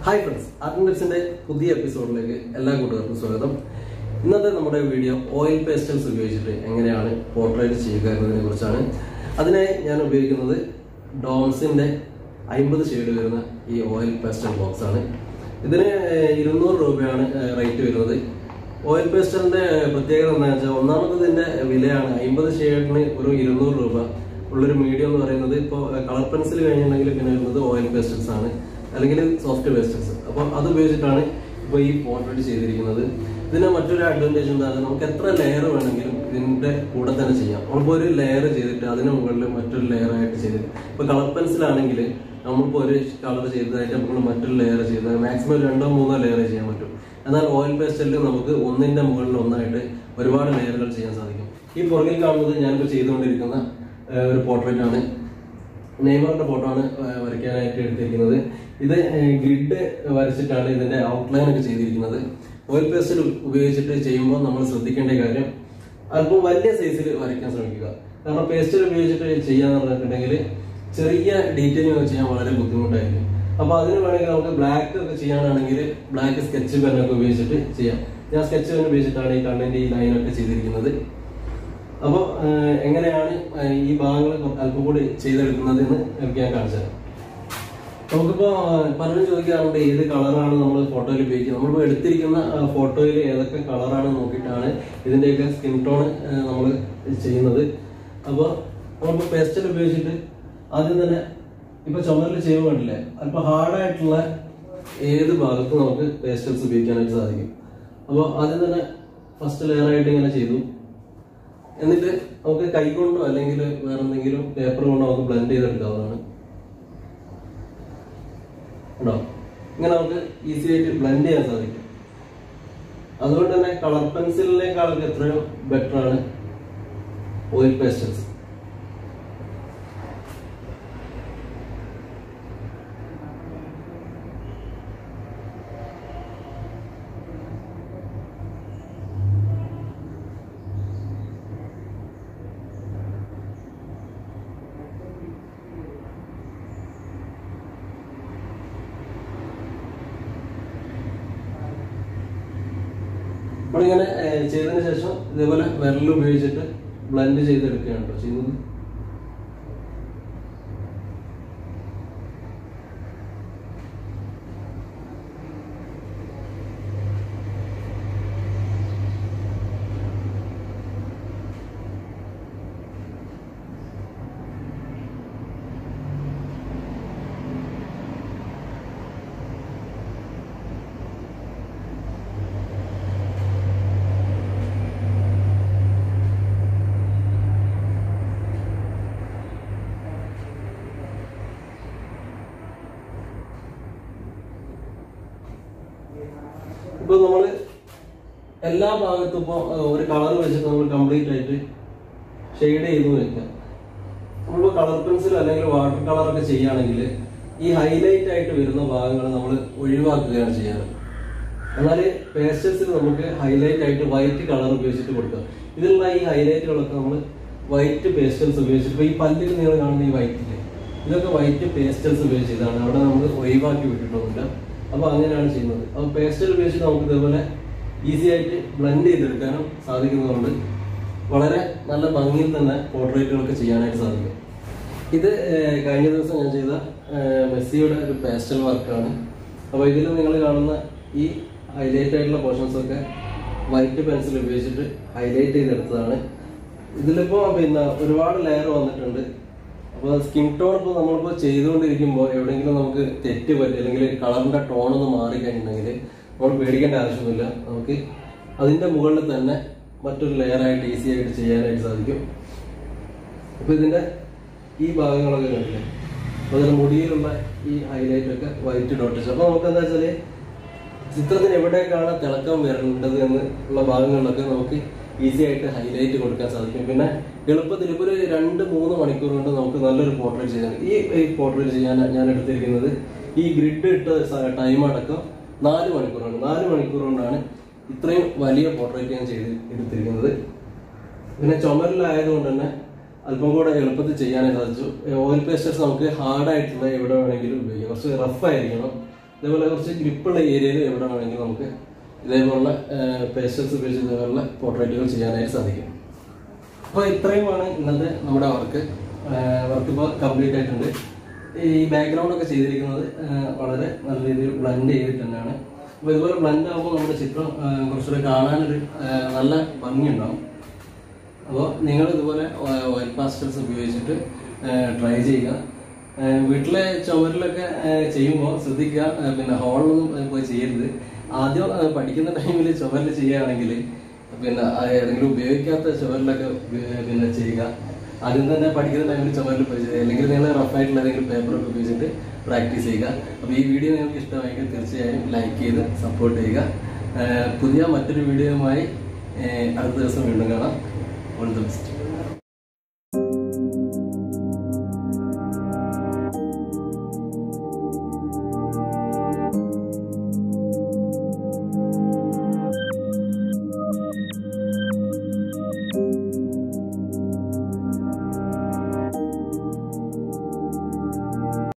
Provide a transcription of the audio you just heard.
hi friends ആർട്ടിൻസിന്റെ പുതിയ എപ്പിസോഡിലേക്ക് എല്ലാ കൂട്ടുകാർക്കും സ്വാഗതം ഇന്നത്തെ നമ്മുടെ വീഡിയോ ഓയിൽ പേസ്റ്റൽസ് ഉപയോഗിച്ചിട്ട് എങ്ങനെയാണ് പോർട്രേറ്റ് ചെയ്യുക എന്നതിനെ കുറിച്ചാണ് അതിനായി ഞാൻ ഉപയോഗിക്കുന്നത് ഡോംസിന്റെ അമ്പത് ഷെയ്ഡ് വരുന്ന ഈ ഓയിൽ പേസ്റ്റൽ ബോക്സ് ആണ് ഇതിന് ഏഹ്, ഇരുന്നൂറ് രൂപയാണ് ഏഹ്, റേറ്റ് വരുന്നത് ഓയിൽ പേസ്റ്റലിന്റെ പ്രത്യേകത എന്താണെന്ന് വെച്ചാൽ ഒന്നാമത് ഇതിന്റെ വിലയാണ് അമ്പത് ഷെയ്ഡിന് ഒരു ഇരുന്നൂറ് രൂപ ഉള്ളൊരു മീഡിയം എന്ന് പറയുന്നത് ഇപ്പോൾ കളർ പെൻസിൽ കഴിഞ്ഞിട്ടുണ്ടെങ്കിൽ പിന്നെ വരുന്നത് ഓയിൽ പേസ്റ്റൽസ് ആണ് അല്ലെങ്കിൽ സോഫ്റ്റ് പേസ്റ്റൽസ് അപ്പോൾ അത് ഉപയോഗിച്ചിട്ടാണ് ഇപ്പോൾ ഈ പോർട്രേറ്റ് ചെയ്തിരിക്കുന്നത് ഇതിന് മറ്റൊരു അഡ്വാൻറ്റേജ് എന്താണ് നമുക്ക് എത്ര ലെയർ വേണമെങ്കിലും ഇതിന്റെ കൂടെ തന്നെ ചെയ്യാം നമ്മളിപ്പോൾ ഒരു ലെയർ ചെയ്തിട്ട് അതിന് മുകളിൽ മറ്റൊരു ലെയർ ആയിട്ട് ചെയ്തിട്ട് ഇപ്പോൾ കളർ പെൻസിൽ ആണെങ്കിൽ നമ്മളിപ്പോൾ ഒരു കളർ ചെയ്തതായിട്ട് നമുക്ക് മറ്റൊരു ലെയർ ചെയ്ത് മാക്സിമം രണ്ടോ മൂന്നോ ലെയർ ചെയ്യാൻ പറ്റും എന്നാൽ ഓയിൽ പേസ്റ്റലിൽ നമുക്ക് ഒന്നിന്റെ മുകളിൽ ഒന്നായിട്ട് ഒരുപാട് ലെയറുകൾ ചെയ്യാൻ സാധിക്കും ഈ പുറകിൽ കാണുന്നത് ഞാനിപ്പോൾ ചെയ്തുകൊണ്ടിരിക്കുന്ന ഏഹ്, ഒരു പോർട്രേറ്റ് ആണ് നെയ്മറിന്റെ ഫോട്ടോ ആണ് ഏഹ്, വരയ്ക്കാനായിട്ട് എടുത്തിരിക്കുന്നത് ഇത് ഗ്രിഡ് വരച്ചിട്ടാണ് ഇതിന്റെ ഔട്ട്ലൈൻ ഒക്കെ ചെയ്തിരിക്കുന്നത് ഓയിൽ പേസ്റ്റൽ ഉപയോഗിച്ചിട്ട് ചെയ്യുമ്പോൾ നമ്മൾ ശ്രദ്ധിക്കേണ്ട കാര്യം അല്പം വലിയ സൈസിൽ വരയ്ക്കാൻ ശ്രമിക്കുക കാരണം പേസ്റ്റൽ ഉപയോഗിച്ചിട്ട് ചെയ്യാന്ന് പറഞ്ഞിട്ടുണ്ടെങ്കിൽ ചെറിയ ഡീറ്റെയിലിംഗ് ഒക്കെ ചെയ്യാൻ വളരെ ബുദ്ധിമുട്ടായിരിക്കും അപ്പൊ അതിന് വേണമെങ്കിൽ നമുക്ക് ബ്ലാക്ക് ഒക്കെ ചെയ്യാനാണെങ്കിൽ ബ്ലാക്ക് സ്കെച്ച് പെന്നൊക്കെ ഉപയോഗിച്ചിട്ട് ചെയ്യാം ഞാൻ സ്കെച്ച് പെൻ ഉപയോഗിച്ചിട്ടാണ് ഈ കണ്ണിന്റെ ഈ ലൈനൊക്കെ ചെയ്തിരിക്കുന്നത് അപ്പോൾ എങ്ങനെയാണ് ഏഹ്, ഈ ഭാഗങ്ങൾ അല്പം കൂടി ചെയ്തെടുക്കുന്നത് എന്ന് എനിക്ക് ഞാൻ കാണിച്ചു തരാം നമുക്കിപ്പോ ഏഹ്, പലരും ചോദിക്കാറുണ്ട് ഏത് കളറാണ് നമ്മൾ ഫോട്ടോയിൽ ഉപയോഗിക്കുന്നത് നമ്മളിപ്പോൾ എടുത്തിരിക്കുന്ന ഫോട്ടോയിൽ ഏതൊക്കെ കളറാണ് നോക്കിയിട്ടാണ് ഇതിന്റെയൊക്കെ സ്കിൻ ടോൺ നമ്മൾ ചെയ്യുന്നത് അപ്പോൾ നമ്മളിപ്പോൾ പേസ്റ്റൽ ഉപയോഗിച്ചിട്ട് ആദ്യം തന്നെ ഇപ്പൊ ചുമരിൽ ചെയ്യുമ്പോൾ കണ്ടില്ലേ അല്പം ഹാർഡായിട്ടുള്ള ഏത് ഭാഗത്തും നമുക്ക് പേസ്റ്റൽസ് ഉപയോഗിക്കാനായിട്ട് സാധിക്കും അപ്പോൾ ആദ്യം തന്നെ ഫസ്റ്റ് ലെയർ ആയിട്ട് ഇങ്ങനെ ചെയ്തു എന്നിട്ട് നമുക്ക് കൈ കൊണ്ടോ അല്ലെങ്കിൽ വേറെ എന്തെങ്കിലും പേപ്പർ കൊണ്ടോ നമുക്ക് ബ്ലെൻഡ് ചെയ്തെടുക്കാവുന്നതാണ് ഉണ്ടോ ഇങ്ങനെ നമുക്ക് ഈസി ആയിട്ട് ബ്ലെൻഡ് ചെയ്യാൻ സാധിക്കും അതുകൊണ്ട് തന്നെ കളർ പെൻസിലിനേക്കാളൊക്കെ എത്രയോ ബെറ്റർ ആണ് ഓയിൽ പേസ്റ്റൽസ് നമ്മളിങ്ങനെ ഏഹ്, ചെയ്തതിന് ശേഷം ഇതേപോലെ വിരൽ ഉപയോഗിച്ചിട്ട് ബ്ലെൻഡ് ചെയ്തെടുക്കുകയാണ് കേട്ടോ ചെയ്യുന്നത് ഇപ്പൊ നമ്മള് എല്ലാ ഭാഗത്തും ഇപ്പൊ ഏഹ്, ഒരു കളർ വെച്ചിട്ട് നമ്മൾ കംപ്ലീറ്റ് ആയിട്ട് ഷെയ്ഡ് ചെയ്ത് വെക്കാം നമ്മളിപ്പോ കളർ പെൻസിൽ അല്ലെങ്കിൽ വാട്ടർ കളർ ഒക്കെ ചെയ്യുകയാണെങ്കിൽ ഈ ഹൈലൈറ്റ് ആയിട്ട് വരുന്ന ഭാഗങ്ങൾ നമ്മൾ ഒഴിവാക്കുകയാണ് ചെയ്യാറ് എന്നാൽ പേസ്റ്റൽസിൽ നമുക്ക് ഹൈലൈറ്റ് ആയിട്ട് വൈറ്റ് കളർ ഉപയോഗിച്ചിട്ട് കൊടുക്കാം ഇതിലുള്ള ഈ ഹൈലൈറ്റുകളൊക്കെ നമ്മൾ വൈറ്റ് പേസ്റ്റൽസ് ഉപയോഗിച്ചിട്ട് ഇപ്പൊ ഈ പല്ലിൽ നിങ്ങൾ കാണുന്ന ഈ വൈറ്റില് ഇതൊക്കെ വൈറ്റ് പേസ്റ്റൽസ് ഉപയോഗിച്ചതാണ് അവിടെ നമ്മൾ ഒഴിവാക്കി വിട്ടിട്ടൊന്നുമില്ല അപ്പൊ അങ്ങനെയാണ് ചെയ്യുന്നത് അപ്പൊ പേസ്റ്റൽ ഉപയോഗിച്ചിട്ട് നമുക്ക് ഇതേപോലെ ഈസി ആയിട്ട് ബ്ലെൻഡ് ചെയ്തെടുക്കാനും സാധിക്കുന്നതുകൊണ്ട് വളരെ നല്ല ഭംഗിയിൽ തന്നെ പോർട്രേറ്റുകളൊക്കെ ചെയ്യാനായിട്ട് സാധിക്കും ഇത് ഏഹ്, കഴിഞ്ഞ ദിവസം ഞാൻ ചെയ്ത ഏഹ്, മെസ്സിയുടെ ഒരു പേസ്റ്റൽ വർക്കാണ് അപ്പോൾ ഇതിൽ നിങ്ങൾ കാണുന്ന ഈ ഹൈലൈറ്റ് ആയിട്ടുള്ള പോർഷൻസ് ഒക്കെ വൈറ്റ് പെൻസിൽ ഉപയോഗിച്ചിട്ട് ഹൈലൈറ്റ് ചെയ്തെടുത്തതാണ് ഇതിലിപ്പോ പിന്നെ ഒരുപാട് ലെയർ വന്നിട്ടുണ്ട് അപ്പോൾ സ്കിൻ ടോൺ ഇപ്പോൾ നമ്മളിപ്പോൾ ചെയ്തുകൊണ്ടിരിക്കുമ്പോൾ എവിടെയെങ്കിലും നമുക്ക് തെറ്റ് പറ്റി അല്ലെങ്കിൽ കളറിന്റെ ടോൺ ഒന്ന് മാറിക്കഴിഞ്ഞിട്ടുണ്ടെങ്കിൽ നമ്മൾ പേടിക്കേണ്ട ആവശ്യമൊന്നുമില്ല നമുക്ക് അതിന്റെ മുകളിൽ തന്നെ മറ്റൊരു ലെയർ ആയിട്ട് ഈസി ആയിട്ട് ചെയ്യാനായിട്ട് സാധിക്കും അപ്പൊ ഇതിന്റെ ഈ ഭാഗങ്ങളൊക്കെ കണ്ടില്ലേ അപ്പൊ അതിന്റെ മുടിയിലുള്ള ഈ ഹൈലൈറ്റ് ഒക്കെ വൈറ്റ് ഡോട്ടച്ച് അപ്പൊ നമുക്ക് എന്താ വെച്ചാല് ചിത്രത്തിന് എവിടേക്കാണ് തിളക്കം വരേണ്ടത് എന്ന് ഉള്ള ഭാഗങ്ങളിലൊക്കെ നമുക്ക് ഈസി ആയിട്ട് ഹൈലൈറ്റ് കൊടുക്കാൻ സാധിക്കും പിന്നെ എളുപ്പത്തിൽ ഇപ്പോൾ ഒരു രണ്ട് മൂന്ന് മണിക്കൂർ കൊണ്ട് നമുക്ക് നല്ലൊരു പോർട്രേറ്റ് ചെയ്യാൻ ഈ ഈ പോർട്രേറ്റ് ചെയ്യാൻ ഞാൻ എടുത്തിരിക്കുന്നത് ഈ ഗ്രിഡ് ഇട്ട ടൈം അടക്കം നാല് മണിക്കൂറാണ് നാല് മണിക്കൂർ കൊണ്ടാണ് ഇത്രയും വലിയ പോർട്രേറ്റ് ഞാൻ ചെയ്ത് എടുത്തിരിക്കുന്നത് പിന്നെ ചുമരിലായതുകൊണ്ട് തന്നെ അല്പം കൂടെ എളുപ്പത്തിൽ ചെയ്യാനായി സാധിച്ചു ഓയിൽ പേസ്റ്റേഴ്സ് നമുക്ക് ഹാർഡ് ആയിട്ടുള്ള എവിടെ വേണമെങ്കിലും ഉപയോഗിക്കാം കുറച്ച് റഫ് ആയിരിക്കണം ഇതേപോലെ കുറച്ച് ഗ്രിപ്പുള്ള ഏരിയയിൽ എവിടെ വേണമെങ്കിലും നമുക്ക് ഇതേപോലുള്ള പേസ്റ്റൽസ് ഉപയോഗിച്ച് ഇതേപോലുള്ള പോർട്രേറ്റുകൾ ചെയ്യാനായിട്ട് സാധിക്കും അപ്പോൾ ഇത്രയുമാണ് ഇന്നത്തെ നമ്മുടെ വർക്ക് വർക്ക് ഇപ്പോൾ കംപ്ലീറ്റ് ആയിട്ടുണ്ട് ഈ ബാക്ക്ഗ്രൗണ്ട് ഒക്കെ ചെയ്തിരിക്കുന്നത് ആ, വളരെ നല്ല രീതിയിൽ ബ്ലെൻഡ് ചെയ്തിട്ട് തന്നെയാണ് അപ്പോൾ ഇതുപോലെ ബ്ലെൻഡ് ആകുമ്പോൾ നമ്മുടെ ചിത്രം ആ, കുറച്ചുകൂടെ കാണാനൊരു ആ, നല്ല ഭംഗിയുണ്ടാവും അപ്പോൾ നിങ്ങൾ ഇതുപോലെ ഓയിൽ പാസ്റ്റൽസ് ഉപയോഗിച്ചിട്ട് ട്രൈ ചെയ്യുക ആ, വീട്ടിലെ ചുമരിലൊക്കെ ചെയ്യുമ്പോൾ ശ്രദ്ധിക്കുക ആ, പിന്നെ ഹോളിലൊന്നും പോയി ചെയ്യരുത് ആദ്യം ആ, പഠിക്കുന്ന ടൈമിൽ ചുമരിൽ ചെയ്യുകയാണെങ്കിൽ പിന്നെ ആ ഏതെങ്കിലും ഉപയോഗിക്കാത്ത ചുമരിലൊക്കെ ഉപ- പിന്നെ ചെയ്യുക ആദ്യം തന്നെ പഠിക്കുന്ന ടൈമിൽ ചുമരിൽ പോയി ചെയ്യുക അല്ലെങ്കിൽ നിങ്ങൾ റഫായിട്ടുള്ള ഏതെങ്കിലും പേപ്പറൊക്കെ ഉപയോഗിച്ചിട്ട് പ്രാക്ടീസ് ചെയ്യുക അപ്പോൾ ഈ വീഡിയോ നിങ്ങൾക്ക് ഇഷ്ടമായെങ്കിൽ തീർച്ചയായും ലൈക്ക് ചെയ്ത് സപ്പോർട്ട് ചെയ്യുക ആ, പുതിയ മറ്റൊരു വീഡിയോയുമായി ആ, അടുത്ത ദിവസം വീണ്ടും കാണാം ഓൾ ദ ബെസ്റ്റ്